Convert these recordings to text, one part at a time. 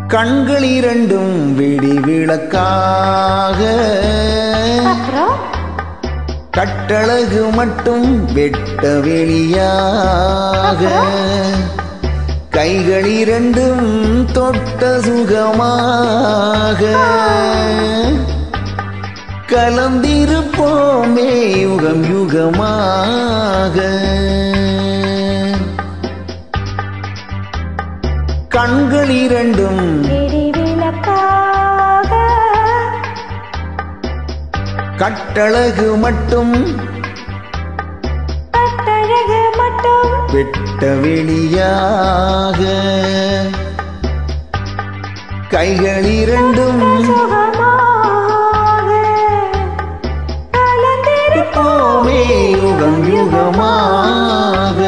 கண்கள் இரண்டும் வெடி விளக்காக அப்புறம் கட்டழகு மட்டும் வெட்ட வெளியாக கைகள் இரண்டும் தொட்ட சுகமாக கலந்திருப்போமே யுகம் யுகமாக கண்கள் இரண்டும் வெடி விளக்காக கட்டழகு மட்டும் கட்டழகு மட்டும் வெட்ட வெளியாக கைகள் இரண்டும் சுகமாக கலந்திருப்போம் போமே யுகம் யுகமாக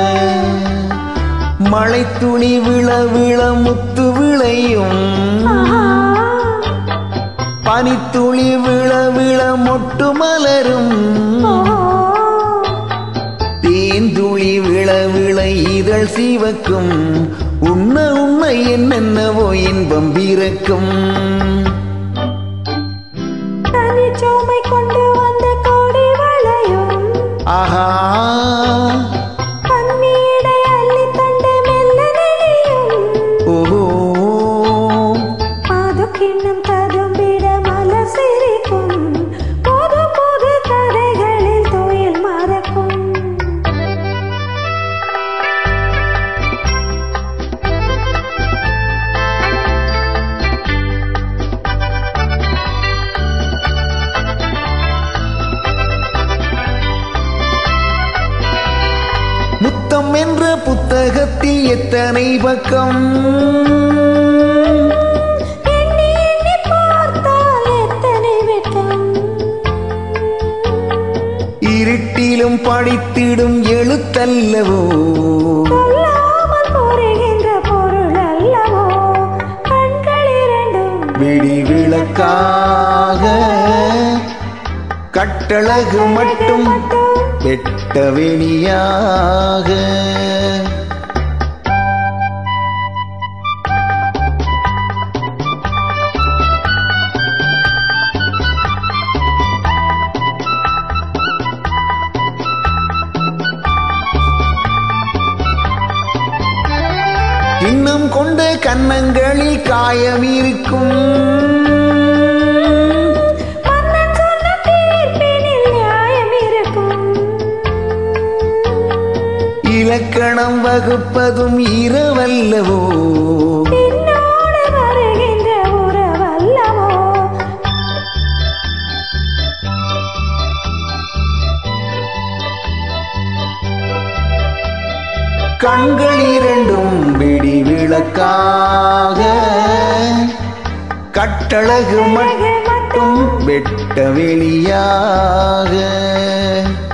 மழை துளி விழ விழ முத்து விளையும் பனித்துளி விழ விழ மொட்டு மலரும் தேந்துளி விழ விழ இதழ் சிவக்கும் உண்ண உண்ண என்னென்னவோ இன்பம் பிறக்கும் தனிச்சுமை கொண்டு வந்த கோடி வளையும் ஆஹா தண்ணீரை அள்ளி தந்து மெல்ல நெளியும் ஓஹோ அது கிண்ணம் ததும்பிட மலர் சிரிக்கும் புது புது கதைகளில் துயில் மறக்கும் முத்தம் என்ற புத்தகத்தில் எத்தனை பக்கம் எண்ணி எண்ணி பார்த்தால் எத்தனை வெட்கம் இருட்டிலும் படித்திடும் எழுத்தல்லவோ சொல்லாமல் புரிகின்ற பொருள் அல்லவோ கண்கள் இரண்டும் விடி விளக்காக கட்டழகு மட்டும் வெட்ட வெளியாக இன்னும் கொண்ட கன்னங்களில் காயம் இருக்கும் மன்னன் சொன்ன தீர்ப்பினில் நியாயம் இருக்கும் இலக்கணம் வகுப்பதும் இரவல்லவோ பின்னோடு வருகின்ற உறவல்லவோ கண்கள் இரண்டும் விடி விளக்காக கட்டழகு மட்டும் வெட்ட வெளியாக